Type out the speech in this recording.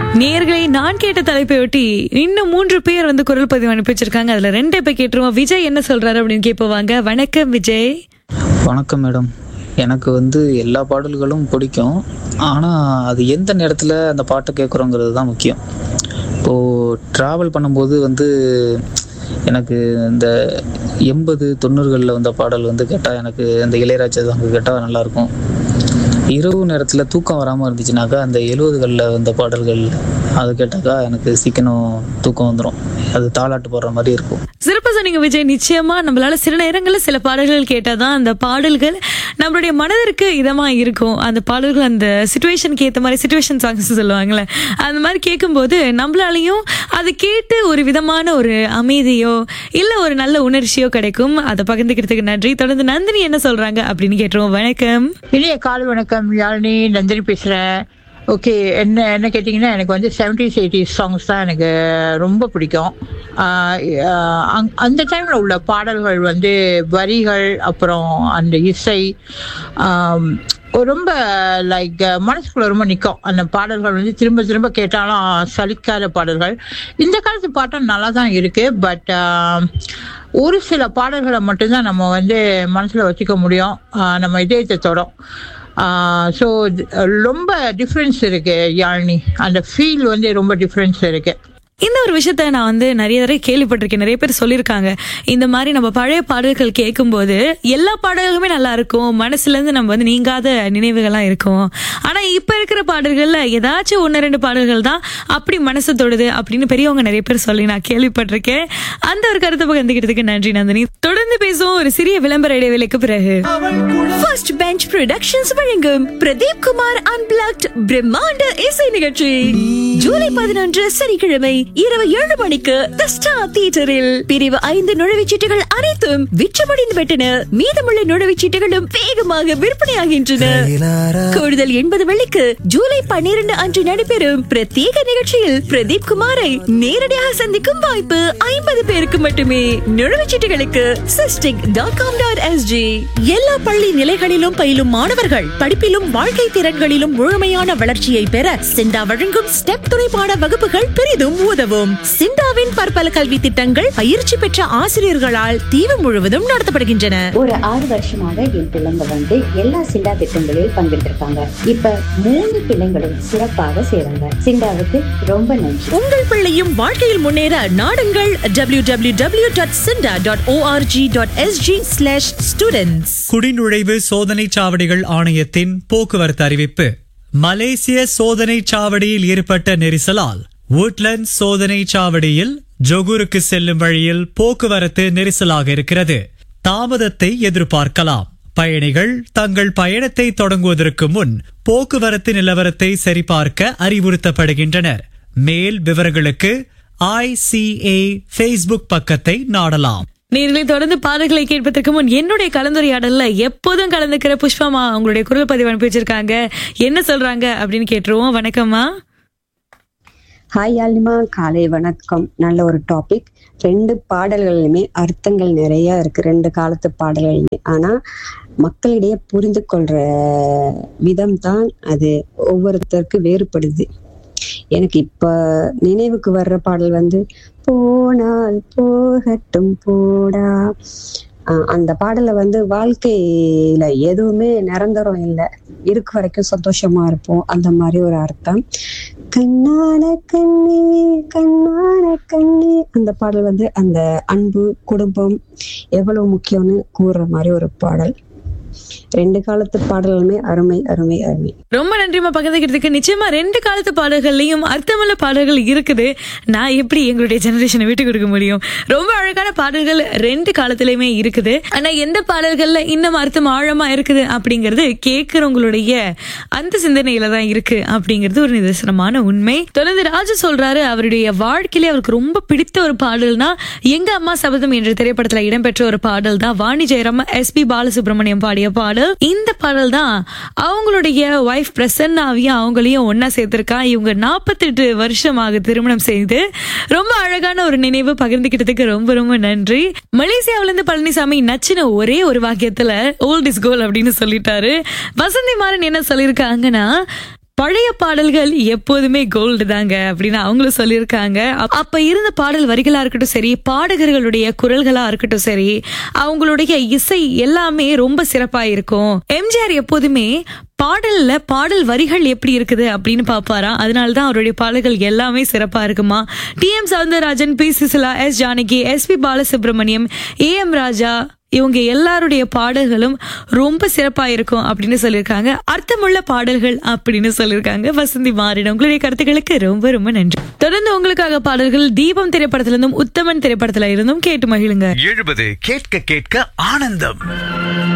நேர்களை நான் கேட்ட தலைப்பை ஒட்டி இன்னும் மூன்று பேர் வந்து குரல் பதிவு அனுப்பி வச்சிருக்காங்க அதுல ரெண்டு பேர் கேட்டுருவோம் விஜய் என்ன சொல்றாரு அப்படின்னு கேட்போவாங்க வணக்கம் விஜய் வணக்கம் மேடம் எனக்கு வந்து எல்லா பாடல்களும் பிடிக்கும் ஆனால் அது எந்த நேரத்தில் அந்த பாட்டை கேட்குறோங்கிறது தான் முக்கியம் இப்போது ட்ராவல் பண்ணும்போது வந்து எனக்கு இந்த எண்பது தொண்ணூறுகளில் வந்த பாடல் வந்து கேட்டால் எனக்கு இந்த இளையராஜா சாங் கேட்டால் நல்லாயிருக்கும் இரவு நேரத்தில் தூக்கம் வராமல் இருந்துச்சுனாக்கா அந்த எழுபதுகளில் வந்த பாடல்கள் அது கேட்டாக்கா எனக்கு சீக்கிரம் தூக்கம் வந்துடும் அது தாளாட்டு போடுற மாதிரி இருக்கும் சிறப்பா சொன்னீங்க விஜய் நிச்சயமா நம்மளால சில நேரங்களில் சில பாடல்கள் கேட்டாதான் அந்த பாடல்கள் நம்மளுடைய மனதிற்கு இதமா இருக்கும் அந்த பாடல்கள் அந்த சுச்சுவேஷனுக்கு ஏற்ற மாதிரி சுச்சுவேஷன் சாங்ஸ் சொல்லுவாங்கல்ல அந்த மாதிரி கேட்கும்போது நம்மளாலையும் அதை கேட்டு ஒரு விதமான ஒரு அமைதியோ இல்ல ஒரு நல்ல உணர்ச்சியோ கிடைக்கும் அதை பகிர்ந்துக்கிறதுக்கு நன்றி தொடர்ந்து நந்தினி என்ன சொல்றாங்க அப்படின்னு கேட்டுருவோம் வணக்கம் இனிய காலை வணக்கம் யாழினி நந்தினி பேசுகிறேன் ஓகே என்ன என்ன கேட்டிங்கன்னா எனக்கு வந்து செவன்டிஸ் எயிட்டிஸ் சாங்ஸ் தான் எனக்கு ரொம்ப பிடிக்கும் ஆஹ் ஆஹ் அங்- அந்த டைமில் உள்ள பாடல்கள் வந்து வரிகள் அப்புறம் அந்த இசை ஆம், ஒரு ரொம்ப லைக் மனசுக்குள்ள ரொம்ப நிற்கும் அந்த பாடல்கள் வந்து திரும்ப திரும்ப கேட்டாலும் சலிக்காத பாடல்கள் இந்த காலத்து பாட்டும் நல்லா தான் இருக்கு பட் ஒரு சில பாடல்களை மட்டும்தான் நம்ம வந்து மனசுல வச்சுக்க முடியும் ஆஹ் நம்ம இதயத்தை தொடும் ஸோ ரொம்ப டிஃப்ரென்ஸ் இருக்கு யாழினி அந்த ஃபீல் வந்து ரொம்ப டிஃப்ரென்ஸ் இருக்கு இந்த ஒரு விஷயத்த நான் வந்து நிறைய தடவை கேள்விப்பட்டிருக்கேன் நிறைய பேர் சொல்லியிருக்காங்க இந்த மாதிரி நம்ம பழைய பாடல்கள் கேட்கும்போது எல்லா பாடல்களுமே நல்லா இருக்கும் மனசுல இருந்து நம்ம வந்து நீங்காத நினைவுகள்லாம் இருக்கும் ஆனா இப்ப இருக்கிற பாடல்கள்ல ஏதாச்சும் ஒன்னு ரெண்டு பாடல்கள் தான் அப்படி மனசு தொடுது அப்படின்னு பெரியவங்க நிறைய பேர் சொல்லி நான் கேள்விப்பட்டிருக்கேன் அந்த ஒரு கருத்தை பகிர்ந்துக்கிறதுக்கு நன்றி நந்தினி தொடர்ந்து பேசுவோம் ஒரு சிறிய விளம்பர இடைவேளைக்கு பிறகு ஃபர்ஸ்ட் பெஞ்ச் ப்ரொடக்ஷன்ஸ் வழங்கும் பிரதீப் குமார் அன்பிளாக்ட் பிரம்மாண்ட இசை நிகழ்ச்சி ஜூலை பதினொன்று சனிக்கிழமை இரவு ஏழு மணிக்கு தி ஸ்டார் தியேட்டரில் பிரிவு ஐந்து நுழைவுச்சீட்டுகள் அனைத்தும் விற்றமடைந்து விட்டன மீதமுள்ள நுழைவுச்சீட்டுகளும் வேகமாக விற்பனையாகின்றன கூடுதல் எண்பது வெள்ளிக்கு ஜூலை பன்னிரண்டு அன்று நடைபெறும் பிரத்யேக நிகழ்ச்சியில் பிரதீப் குமாரை நேரடியாக சந்திக்கும் வாய்ப்பு ஐம்பது பேருக்கு மட்டுமே நுழைவுச்சீட்டுகளுக்கு சிஸ்டிக் டாட் காம் டாட் எஸ்ஜி எல்லா பள்ளி நிலைகளிலும் பயிலும் மாணவர்கள் படிப்பிலும் வாழ்க்கை திறன்களிலும் முழுமையான வளர்ச்சியை பெற சிண்டா வழங்கும் ஸ்டெப் துணைப்பாட வகுப்புகள் பெரிதும் உதவும் சிண்டாவின் பற்பல கல்வி திட்டங்கள் பயிற்சி பெற்ற ஆசிரியர்களால் தீவு முழுவதும் நடத்தப்படுகின்றன ஒரு ஆறு வருஷமாக என் பிள்ளைங்க வந்து எல்லா சிண்டா திட்டங்களில் பங்கெடுத்திருக்காங்க இப்ப மூணு பிள்ளைங்களும் சிறப்பாக செய்றாங்க சிண்டாவுக்கு ரொம்ப நன்றி உங்கள் பிள்ளையும் வாழ்க்கையில் முன்னேற நாடுங்கள் W W W dot SINDA dot ORG dot SG slash students குடிநுழைவு சோதனைச் சாவடிகள் ஆணையத்தின் போக்குவரத்து அறிவிப்பு மலேசிய சோதனைச் சாவடியில் ஏற்பட்ட நெரிசலால் woodlands சோதனைச் சாவடியில் ஜொகூருக்கு செல்லும் வழியில் போக்குவரத்து நெரிசலாக இருக்கிறது தாமதத்தை எதிர்பார்க்கலாம் பயணிகள் தங்கள் பயணத்தை தொடங்குவதற்கு முன் போக்குவரத்து நிலவரத்தை சரிபார்க்க அறிவுறுத்தப்படுகின்றனர் மேல் விவரங்களுக்கு ஐசிஏ ஃபேஸ்புக் பக்கத்தை நாடலாம் நேர்களை தொடர்ந்து பாடல்களை கேட்பதற்கு முன் என்னுடைய கலந்துரையாடல்ல எப்போதும் கலந்துக்கிற புஷ்பமா அவங்களுடைய குரல் பதிவு அனுப்பி வச்சிருக்காங்க என்ன சொல்றாங்க அப்படின்னு கேட்டுருவோம் வணக்கம்மா ஹாய் யாழிமா காலை வணக்கம் நல்ல ஒரு டாபிக் ரெண்டு பாடல்களிலுமே அர்த்தங்கள் நிறைய இருக்கு ரெண்டு காலத்து பாடல்களுமே ஆனா மக்களிடையே புரிந்து கொள்ற விதம் தான் அது ஒவ்வொருத்தருக்கு வேறுபடுது எனக்கு இப்ப நினைவுக்கு வர்ற பாடல் வந்து போனால் போகட்டும் போடா ஆஹ் அந்த பாடல்ல வந்து வாழ்க்கையில எதுவுமே நிரந்தரம் இல்லை இருக்க வரைக்கும் சந்தோஷமா இருப்போம் அந்த மாதிரி ஒரு அர்த்தம் கண்ணான கண்ணே கண்ணான கண்ணே அந்த பாடல் வந்து அந்த அன்பு குடும்பம் எவ்வளவு முக்கியம்னு கூறுற மாதிரி ஒரு பாடல் ரெண்டு காலத்து பாடல்களுமே அருமை அருமை அருமை ரொம்ப நன்றிமா பகிர்ந்துக்கிறதுக்கு நிச்சயமா ரெண்டு காலத்து பாடல்கள்லயும் அர்த்தமுள்ள பாடல்கள் இருக்குது நான் எப்படி எங்களுடைய ஜெனரேஷனை விட்டு கொடுக்க முடியும் ரொம்ப அழகான பாடல்கள் ரெண்டு காலத்திலயுமே இருக்குது ஆனா எந்த பாடல்கள்ல இன்னும் அர்த்தம் ஆழமா இருக்குது அப்படிங்கிறது கேட்கிறவங்களுடைய அந்த சிந்தனையில தான் இருக்கு அப்படிங்கிறது ஒரு நிதர்சனமான உண்மை தொடர்ந்து ராஜு சொல்றாரு அவருடைய வாழ்க்கையில அவருக்கு ரொம்ப பிடித்த ஒரு பாடல்னா எங்க அம்மா சபதம் என்ற திரைப்படத்துல இடம்பெற்ற ஒரு பாடல் தான் வாணி ஜெயராம எஸ் பி பாலசுப்ரமணியம் பாடிய பாடல் இந்த பாடல் தான் அவங்களுடைய ஒய்ஃப் பிரசன்னாவையும் அவங்களையும் ஒன்னா சேர்த்திருக்கா இவங்க நாற்பத்தெட்டு வருஷமாக திருமணம் செய்து ரொம்ப அழகான ஒரு நினைவு பகிர்ந்துக்கிட்டதுக்கு ரொம்ப ரொம்ப நன்றி மலேசியாவில இருந்து பழனிசாமி நச்சின ஒரே ஒரு வாக்கியத்துல ஓல்ட் இஸ் கோல் அப்படின்னு சொல்லிட்டாரு வசந்தி மாறன் என்ன சொல்லியிருக்காங்கன்னா பழைய பாடல்கள் எப்போதுமே கோல்டு தாங்க அப்படின்னு அவங்களும் சொல்லியிருக்காங்க அப்- அப்ப இருந்த பாடல் வரிகளா இருக்கட்டும் சரி பாடகர்களுடைய குரல்களா இருக்கட்டும் சரி அவங்களுடைய இசை எல்லாமே ரொம்ப சிறப்பா இருக்கும் எம்ஜிஆர் எப்போதுமே பாடல்ல பாடல் வரிகள் எப்படி இருக்குது அப்படின்னு பாப்பாராம் அதனாலதான் அவருடைய பாடல்கள் எல்லாமே சிறப்பா இருக்குமா T M Soundararajan P Susheela S Janaki S P Balasubrahmanyam A M Raja இவங்க எல்லாருடைய பாடல்களும் ரொம்ப சிறப்பா இருக்கும் அப்படின்னு சொல்லியிருக்காங்க அர்த்தமுள்ள பாடல்கள் அப்படின்னு சொல்லியிருக்காங்க வசந்தி மாறின உங்களுடைய கருத்துக்களுக்கு ரொம்ப ரொம்ப நன்றி தொடர்ந்து உங்களுக்காக பாடல்கள் தீபம் திரைப்படத்துல இருந்தும் உத்தமன் திரைப்படத்துல இருந்தும் கேட்டு மகிழுங்க எழுபது கேட்க கேட்க ஆனந்தம்